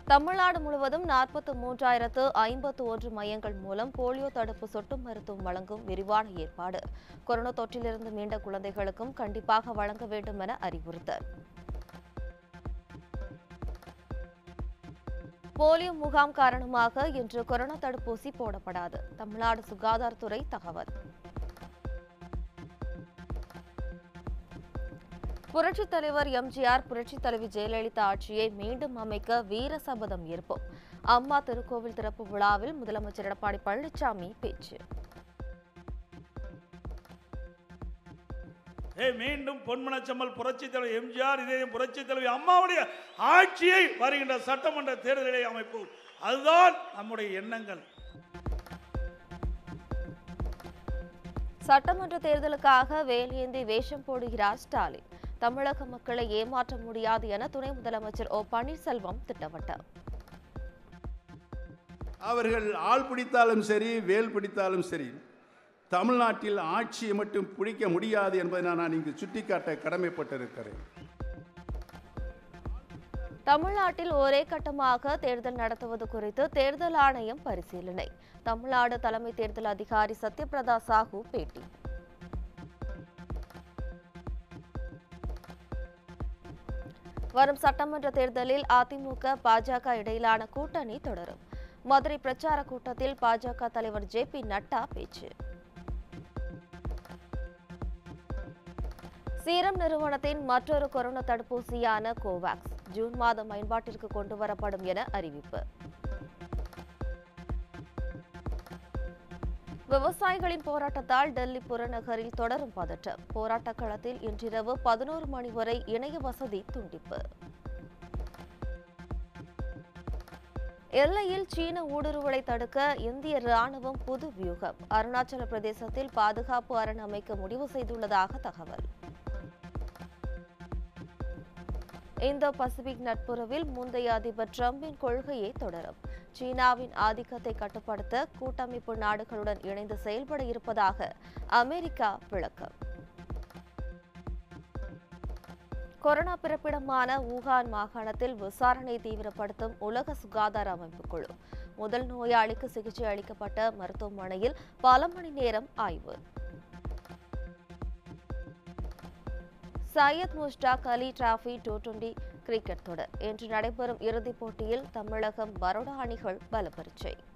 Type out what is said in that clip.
தமிழ்நாடு முழுவதும் நாற்பத்து மூன்றாயிரத்து ஐம்பத்து ஒன்று மையங்கள் மூலம் போலியோ தடுப்பு சொட்டு மருத்துவம் வழங்கும் விரிவான ஏற்பாடு கொரோனா தொற்றிலிருந்து மீண்ட குழந்தைகளுக்கும் கண்டிப்பாக வழங்க வேண்டும் என அறிவுறுத்தல் போலியோ முகாம் காரணமாக இன்று கொரோனா தடுப்பூசி போடப்படாது தமிழ்நாடு சுகாதாரத்துறை தகவல் புரட்சித் தலைவர் எம்ஜிஆர் புரட்சித் தலைவி ஜெயலலிதா ஆட்சியை மீண்டும் அமைக்க வீர சபதம் ஏற்போம் அம்மா திருக்கோவில் திறப்பு விழாவில் முதலமைச்சர் எடப்பாடி பழனிசாமி பேச்சு ஏ மீண்டும் பொன்மனச்சம்மல் புரட்சி தலைவர் எம்ஜிஆர் இதே புரட்சி தலைவி அம்மாவுடைய ஆட்சியை வருகின்ற சட்டமன்ற தேர்தலை அமைப்போம் அதுதான் நம்முடைய எண்ணங்கள் சட்டமன்ற தேர்தலுக்காக வேலேந்தி வேஷம் போடுகிறார் ஸ்டாலின் தமிழக மக்களை ஏமாற்ற முடியாது என துணை முதலமைச்சர் ஓ பன்னீர்செல்வம் திட்டவட்டார் அவர்கள் ஆள் பிடித்தாலும் சரி வேல் பிடித்தாலும் சரி தமிழ்நாட்டில் ஆட்சியை மட்டும் பிடிக்க முடியாது என்பதை நான் இங்கு சுட்டிக்காட்ட கடமைப்பட்டிருக்கிறேன் தமிழ்நாட்டில் ஒரே கட்டமாக தேர்தல் நடத்துவது குறித்து தேர்தல் ஆணையம் பரிசீலனை தமிழ்நாடு தலைமை தேர்தல் அதிகாரி சத்யபிரதா சாஹூ பேட்டி வரும் சட்டமன்ற தேர்தலில் அதிமுக பாஜக இடையிலான கூட்டணி தொடரும் மதுரை பிரச்சார கூட்டத்தில் பாஜக தலைவர் ஜே பி நட்டா பேச்சு சீரம் நிறுவனத்தின் மற்றொரு கொரோனா தடுப்பூசியான கோவாக்ஸ் ஜூன் மாதம் பயன்பாட்டிற்கு கொண்டு வரப்படும் என அறிவிப்பு விவசாயிகளின் போராட்டத்தால் டெல்லி புறநகரில் தொடரும் பதட்டம் போராட்ட களத்தில் இன்றிரவு பதினோரு மணி வரை இணைய வசதி துண்டிப்பு எல்லையில் சீன ஊடுருவலை தடுக்க இந்திய ராணுவம் புது வியூகம் அருணாச்சல பிரதேசத்தில் பாதுகாப்பு அரண் அமைக்க முடிவு செய்துள்ளதாக தகவல் இந்தோ பசிபிக் நட்புறவில் முந்தைய அதிபர் டிரம்பின் கொள்கையை தொடரும் சீனாவின் ஆதிக்கத்தை கட்டுப்படுத்த கூட்டமைப்பு நாடுகளுடன் இணைந்து செயல்பட இருப்பதாக அமெரிக்கா விளக்கம் கொரோனா பிறப்பிடமான ஊகான் மாகாணத்தில் விசாரணை தீவிரப்படுத்தும் உலக சுகாதார அமைப்பு குழு முதல் நோயாளிக்கு சிகிச்சை அளிக்கப்பட்ட மருத்துவமனையில் பல மணி நேரம் ஆய்வு Syed Mushtaq Ali trophy T twenty cricket தொடர் இன்று நடைபெறும் இறுதிப் போட்டியில் தமிழகம் பரோடா அணிகள் பலப்பரீட்சை